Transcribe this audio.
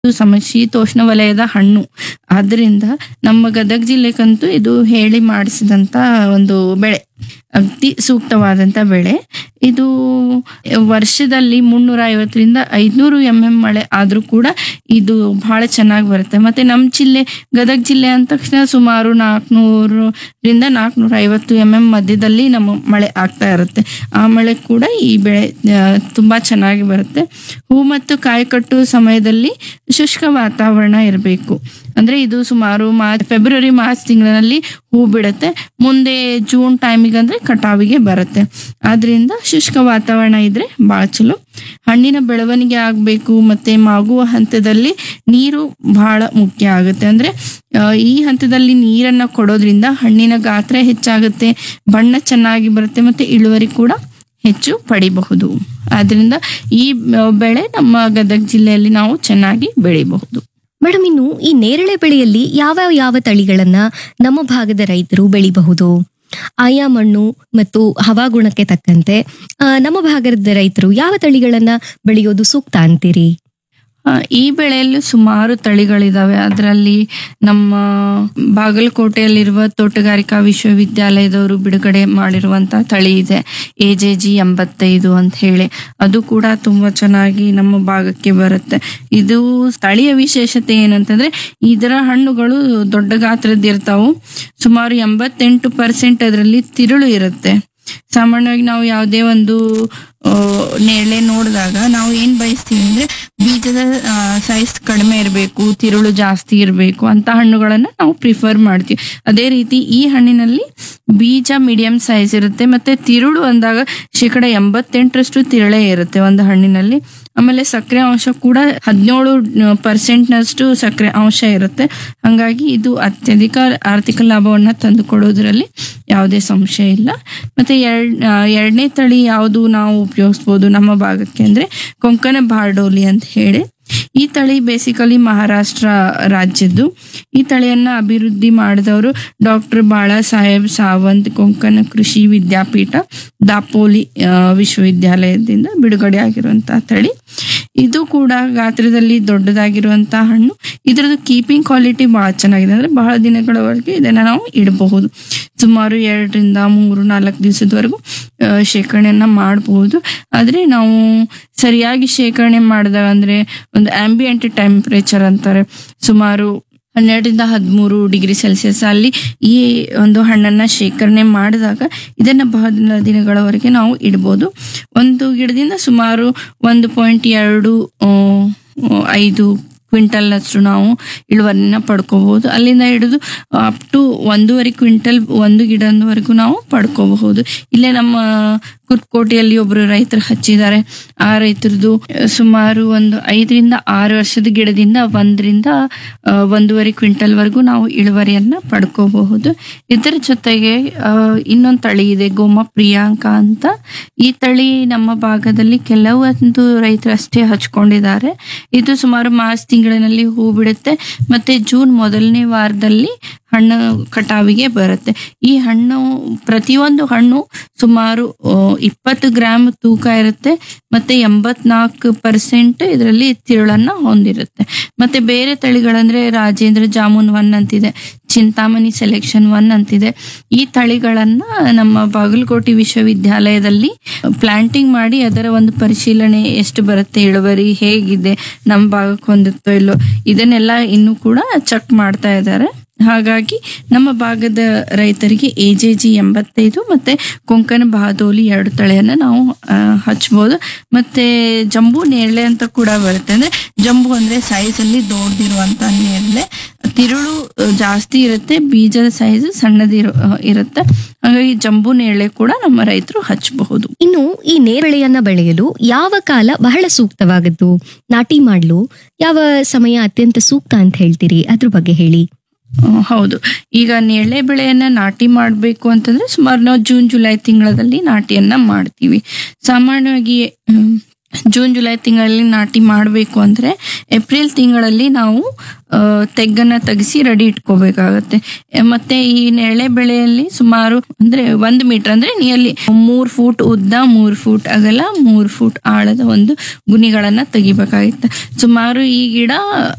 ಇದು ಸಮಶೀತೋಷ್ಣ ವಲಯದ ಹಣ್ಣು ಆದ್ರಿಂದ ನಮ್ಮ ಗದಗ ಜಿಲ್ಲೆಗಂತೂ ಇದು ಹೇಳಿ ಮಾಡಿಸಿದಂತ ಒಂದು ಬೆಳೆ ಅತಿ ಸೂಕ್ತವಾದಂತ ಬೆಳೆ ಇದು ವರ್ಷದಲ್ಲಿ ಮುನ್ನೂರ ಐವತ್ತರಿಂದ ಐದ್ನೂರು ಎಂ ಎಂ ಮಳೆ ಆದ್ರೂ ಕೂಡ ಇದು ಬಹಳ ಚೆನ್ನಾಗಿ ಬರುತ್ತೆ ಮತ್ತೆ ನಮ್ಮ ಜಿಲ್ಲೆ ಗದಗ ಜಿಲ್ಲೆ ಅಂದ ತಕ್ಷಣ ಸುಮಾರು ನಾಲ್ಕುನೂರರಿಂದ ನಾಲ್ಕುನೂರ ಐವತ್ತು ಎಂ ಎಂ ಮಧ್ಯದಲ್ಲಿ ನಮ್ಮ ಮಳೆ ಆಗ್ತಾ ಇರುತ್ತೆ ಆ ಮಳೆ ಕೂಡ ಈ ಬೆಳೆ ಆ, ತುಂಬಾ ಚೆನ್ನಾಗಿ ಬರುತ್ತೆ ಹೂ ಮತ್ತು ಕಾಯಿ ಕಟ್ಟುವ ಸಮಯದಲ್ಲಿ ಶುಷ್ಕ ವಾತಾವರಣ ಇರಬೇಕು ಅಂದ್ರೆ ಇದು ಸುಮಾರು ಮಾರ್ಚ್ ಫೆಬ್ರವರಿ ಮಾರ್ಚ್ ತಿಂಗಳಿನಲ್ಲಿ ಹೂ ಬಿಡುತ್ತೆ ಮುಂದೆ ಜೂನ್ ಟೈಮಿಗೆ ಅಂದ್ರೆ ಕಟಾವಿಗೆ ಬರುತ್ತೆ ಆದ್ರಿಂದ ಶುಷ್ಕ ವಾತಾವರಣ ಇದ್ರೆ ಬಹಳ ಚಲೋ ಹಣ್ಣಿನ ಬೆಳವಣಿಗೆ ಆಗಬೇಕು ಮತ್ತೆ ಮಾಗುವ ಹಂತದಲ್ಲಿ ನೀರು ಬಹಳ ಮುಖ್ಯ ಆಗುತ್ತೆ ಅಂದ್ರೆ ಆ, ಈ ಹಂತದಲ್ಲಿ ನೀರನ್ನ ಕೊಡೋದ್ರಿಂದ ಹಣ್ಣಿನ ಗಾತ್ರ ಹೆಚ್ಚಾಗುತ್ತೆ ಬಣ್ಣ ಚೆನ್ನಾಗಿ ಬರುತ್ತೆ ಮತ್ತೆ ಇಳುವರಿ ಕೂಡ ಹೆಚ್ಚು ಪಡಿಬಹುದು ಆದ್ರಿಂದ ಈ ಆ, ಬೆಳೆ ನಮ್ಮ ಗದಗ ಜಿಲ್ಲೆಯಲ್ಲಿ ನಾವು ಚೆನ್ನಾಗಿ ಬೆಳಿಬಹುದು ಮೇಡಮ್ ಇನ್ನು ಈ ನೇರಳೆ ಬೆಳೆಯಲ್ಲಿ ಯಾವ ಯಾವ ತಳಿಗಳನ್ನ ನಮ್ಮ ಭಾಗದ ರೈತರು ಬೆಳಿಬಹುದು ಆಯಾ ಮಣ್ಣು ಮತ್ತು ಹವಾಗುಣಕ್ಕೆ ತಕ್ಕಂತೆ ಆ, ನಮ್ಮ ಭಾಗದ ರೈತರು ಯಾವ ತಳಿಗಳನ್ನ ಬೆಳೆಯೋದು ಸೂಕ್ತ ಅಂತೀರಿ ಆ, ಈ ಬೆಳೆಯಲ್ಲಿ ಸುಮಾರು ತಳಿಗಳಿದಾವೆ ಅದರಲ್ಲಿ ನಮ್ಮ ಬಾಗಲಕೋಟೆಯಲ್ಲಿರುವ ತೋಟಗಾರಿಕಾ ವಿಶ್ವವಿದ್ಯಾಲಯದವರು ಬಿಡುಗಡೆ ಮಾಡಿರುವಂತ ತಳಿ ಇದೆ ಎ ಜೆ ಜಿ ಎಂಬತ್ತೈದು ಅಂತ ಹೇಳಿ ಅದು ಕೂಡ ತುಂಬಾ ಚೆನ್ನಾಗಿ ನಮ್ಮ ಭಾಗಕ್ಕೆ ಬರುತ್ತೆ ಇದು ಸ್ಥಳೀಯ ವಿಶೇಷತೆ ಏನಂತಂದ್ರೆ ಇದರ ಹಣ್ಣುಗಳು ದೊಡ್ಡ ಗಾತ್ರದ್ದು ಇರ್ತಾವು ಸುಮಾರು ಎಂಬತ್ತೆಂಟು ಪರ್ಸೆಂಟ್ ಅದರಲ್ಲಿ ತಿರುಳು ಇರುತ್ತೆ ಸಾಮಾನ್ಯವಾಗಿ ನಾವು ಯಾವುದೇ ಒಂದು ಆ, ನೇರಳೆ ನೋಡಿದಾಗ ನಾವು ಏನ್ ಬಯಸ್ತೀವಿ ಅಂದ್ರೆ ಬೀಜದ ಸೈಜ್ ಕಡಿಮೆ ಇರಬೇಕು ತಿರುಳು ಜಾಸ್ತಿ ಇರಬೇಕು ಅಂತ ಹಣ್ಣುಗಳನ್ನ ನಾವು ಪ್ರಿಫರ್ ಮಾಡ್ತೀವಿ ಅದೇ ರೀತಿ ಈ ಹಣ್ಣಿನಲ್ಲಿ ಬೀಜ ಮೀಡಿಯಂ ಸೈಜ್ ಇರುತ್ತೆ ಮತ್ತೆ ತಿರುಳು ಅಂದಾಗ ಶೇಕಡ ಎಂಬತ್ತೆಂಟರಷ್ಟು ತಿರುಳೇ ಇರುತ್ತೆ ಒಂದು ಹಣ್ಣಿನಲ್ಲಿ ಆಮೇಲೆ ಸಕ್ಕರೆ ಅಂಶ ಕೂಡ ಹದಿನೇಳು ಪರ್ಸೆಂಟ್ ನಷ್ಟು ಸಕ್ಕರೆ ಅಂಶ ಇರುತ್ತೆ ಹಂಗಾಗಿ ಇದು ಅತ್ಯಧಿಕ ಆರ್ಥಿಕ ಲಾಭವನ್ನ ತಂದುಕೊಡೋದ್ರಲ್ಲಿ ಯಾವುದೇ ಸಂಶಯ ಇಲ್ಲ ಮತ್ತೆ ಎರಡ್ ಆ, ಎರಡನೇ ತಳಿ ಯಾವುದು ನಾವು ಉಪಯೋಗಿಸ್ಬೋದು ನಮ್ಮ ಭಾಗಕ್ಕೆ ಅಂದ್ರೆ ಕೊಂಕಣ ಬಾರ್ಡೋಲಿ ಅಂತ ಹೇಳಿ ಈ ತಳಿ ಬೇಸಿಕಲಿ ಮಹಾರಾಷ್ಟ್ರ ರಾಜ್ಯದ್ದು ಈ ತಳಿಯನ್ನ ಅಭಿವೃದ್ಧಿ ಮಾಡಿದವರು ಡಾಕ್ಟರ್ ಬಾಳಾ ಸಾಹೇಬ್ ಸಾವಂತ್ ಕೊಂಕಣ ಕೃಷಿ ವಿದ್ಯಾಪೀಠ ದಾಪೋಲಿ ಆ, ವಿಶ್ವವಿದ್ಯಾಲಯದಿಂದ ಬಿಡುಗಡೆ ಆಗಿರುವಂತಹ ತಳಿ ಇದು ಕೂಡ ಗಾತ್ರದಲ್ಲಿ ದೊಡ್ಡದಾಗಿರುವಂತಹ ಹಣ್ಣು ಇದರದ್ದು ಕೀಪಿಂಗ್ ಕ್ವಾಲಿಟಿ ಬಹಳ ಚೆನ್ನಾಗಿದೆ ಅಂದ್ರೆ ಬಹಳ ದಿನಗಳವರೆಗೆ ಇದನ್ನ ನಾವು ಇಡಬಹುದು ಸುಮಾರು ಎರಡರಿಂದ ಮೂರು ನಾಲ್ಕು ದಿವಸದವರೆಗೂ ಆ, ಶೇಖರಣೆಯನ್ನ ಮಾಡಬಹುದು ಆದ್ರೆ ನಾವು ಸರಿಯಾಗಿ ಶೇಖರಣೆ ಮಾಡಿದಾಗ ಅಂದ್ರೆ ಒಂದು ಆಂಬಿಯಂಟ್ ಟೆಂಪರೇಚರ್ ಅಂತಾರೆ ಸುಮಾರು ಹನ್ನೆರಡರಿಂದ ಹದಿಮೂರು ಡಿಗ್ರಿ ಸೆಲ್ಸಿಯಸ್ ಅಲ್ಲಿ ಈ ಒಂದು ಹಣ್ಣನ್ನ ಶೇಖರಣೆ ಮಾಡಿದಾಗ ಇದನ್ನ ಬಹಳ ದಿನಗಳವರೆಗೆ ನಾವು ಇಡ್ಬೋದು ಒಂದು ಗಿಡದಿಂದ ಸುಮಾರು ಒಂದು ಪಾಯಿಂಟ್ ಎರಡು ಆ, ಐದು ಕ್ವಿಂಟಲ್ನಷ್ಟು ನಾವು ಇಳುವರಿನ ಪಡ್ಕೋಬಹುದು ಅಲ್ಲಿಂದ ಹಿಡಿದು ಅಪ್ ಟು ಒಂದೂವರೆ ಕ್ವಿಂಟಲ್ ಒಂದು ಗಿಡದವರೆಗೂ ನಾವು ಪಡ್ಕೋಬಹುದು ಇಲ್ಲೇ ನಮ್ಮ ಕುರ್ಕೋಟೆಯಲ್ಲಿ ಒಬ್ರು ರೈತರು ಹಚ್ಚಿದ್ದಾರೆ ಆ ರೈತರದು ಸುಮಾರು ಒಂದು ಐದರಿಂದ ಆರು ವರ್ಷದ ಗಿಡದಿಂದ ಒಂದರಿಂದ ಆ, ಒಂದೂವರೆ ಕ್ವಿಂಟಲ್ ವರೆಗೂ ನಾವು ಇಳುವರಿಯನ್ನ ಪಡ್ಕೋಬಹುದು ಇದರ ಜೊತೆಗೆ ಆ, ಇನ್ನೊಂದು ತಳಿ ಇದೆ ಗೋಮ ಪ್ರಿಯಾಂಕ ಅಂತ ಈ ತಳಿ ನಮ್ಮ ಭಾಗದಲ್ಲಿ ಕೆಲವೊಂದು ರೈತರು ಅಷ್ಟೇ ಹಚ್ಕೊಂಡಿದ್ದಾರೆ ಇದು ಸುಮಾರು ಮಾರ್ಚ್ ತಿಂಗಳಿನಲ್ಲಿ ಹೂ ಬಿಡುತ್ತೆ ಮತ್ತೆ ಜೂನ್ ಮೊದಲನೇ ವಾರದಲ್ಲಿ ಹಣ್ಣು ಕಟಾವಿಗೆ ಬರುತ್ತೆ ಈ ಹಣ್ಣು ಪ್ರತಿಯೊಂದು ಹಣ್ಣು ಸುಮಾರು ಆ, ಇಪ್ಪತ್ತು ಗ್ರಾಮ್ ತೂಕ ಇರುತ್ತೆ ಮತ್ತೆ ಎಂಬತ್ನಾಲ್ಕು ಪರ್ಸೆಂಟ್ ಇದರಲ್ಲಿ ತಿರುಳನ್ನ ಹೊಂದಿರುತ್ತೆ ಮತ್ತೆ ಬೇರೆ ತಳಿಗಳಂದ್ರೆ ರಾಜೇಂದ್ರ ಜಾಮೂನ್ ಒನ್ ಅಂತಿದೆ ಚಿಂತಾಮಣಿ ಸೆಲೆಕ್ಷನ್ ಒನ್ ಅಂತಿದೆ ಈ ತಳಿಗಳನ್ನ ನಮ್ಮ ಬಾಗಲಕೋಟೆ ವಿಶ್ವವಿದ್ಯಾಲಯದಲ್ಲಿ ಪ್ಲಾಂಟಿಂಗ್ ಮಾಡಿ ಅದರ ಒಂದು ಪರಿಶೀಲನೆ ಎಷ್ಟು ಬರುತ್ತೆ ಇಳುವರಿ ಹೇಗಿದೆ ನಮ್ಮ ಭಾಗಕ್ಕೆ ಹೊಂದುತ್ತೋ ಇಲ್ಲೋ ಇದನ್ನೆಲ್ಲ ಇನ್ನೂ ಕೂಡ ಚೆಕ್ ಮಾಡ್ತಾ ಇದ್ದಾರೆ ಹಾಗಾಗಿ ನಮ್ಮ ಭಾಗದ ರೈತರಿಗೆ ಎ ಜೆ ಜಿ ಎಂಬತ್ತೈದು ಮತ್ತೆ ಕೊಂಕಣ ಬಹಾದೋಲಿ ಎರಡು ತಳಿಯನ್ನ ನಾವು ಆ, ಹಚ್ಬೋದು ಮತ್ತೆ ಜಂಬೂ ನೇರಳೆ ಅಂತ ಕೂಡ ಬರುತ್ತೆ ಅಂದ್ರೆ ಜಂಬೂ ಅಂದ್ರೆ ಸೈಜ್ ಅಲ್ಲಿ ದೊಡ್ಡದಿರುವಂತ ನೇರಳೆ ತಿರುಳು ಆ, ಜಾಸ್ತಿ ಇರುತ್ತೆ ಬೀಜದ ಸೈಜ್ ಸಣ್ಣದಿರು ಆ, ಇರುತ್ತೆ ಹಾಗಾಗಿ ಜಂಬೂ ನೇರಳೆ ಕೂಡ ನಮ್ಮ ರೈತರು ಹಚ್ಚಬಹುದು ಇನ್ನು ಈ ನೇರಳೆಯನ್ನ ಬೆಳೆಯಲು ಯಾವ ಕಾಲ ಬಹಳ ಸೂಕ್ತವಾಗದ್ದು ನಾಟಿ ಮಾಡಲು ಯಾವ ಸಮಯ ಅತ್ಯಂತ ಸೂಕ್ತ ಅಂತ ಹೇಳ್ತೀರಿ ಅದ್ರ ಬಗ್ಗೆ ಹೇಳಿ ಹ್ಮ್, ಹೌದು ಈಗ ನೇರಳೆ ಬೆಳೆಯನ್ನ ನಾಟಿ ಮಾಡಬೇಕು ಅಂತಂದ್ರೆ ಸುಮಾರು ನಾವು ಜೂನ್ ಜುಲೈ ತಿಂಗಳಲ್ಲಿ ನಾಟಿಯನ್ನ ಮಾಡ್ತೀವಿ ಸಾಮಾನ್ಯವಾಗಿ ಹ್ಮ್, ಜೂನ್ ಜುಲೈ ತಿಂಗಳಲ್ಲಿ ನಾಟಿ ಮಾಡಬೇಕು ಅಂದ್ರೆ ಏಪ್ರಿಲ್ ತಿಂಗಳಲ್ಲಿ ನಾವು ಆ, ತೆಗ್ಗನ್ನ ತೆಗೆಸಿ ರೆಡಿ ಇಟ್ಕೋಬೇಕಾಗತ್ತೆ ಎ, ಮತ್ತೆ ಈ ನೇರಳೆ ಬೆಳೆಯಲ್ಲಿ ಸುಮಾರು ಅಂದ್ರೆ ಒಂದು ಮೀಟರ್ ಅಂದ್ರೆ ನಿಯರ್ಲಿ ಮೂರ್ ಫೂಟ್ ಉದ್ದ ಮೂರ್ ಫೂಟ್ ಅಗಲ ಮೂರ್ ಫೂಟ್ ಆಳದ ಒಂದು ಗುಣಿಗಳನ್ನ ತೆಗಿಬೇಕಾಗಿತ್ತೆ ಸುಮಾರು ಈ ಗಿಡ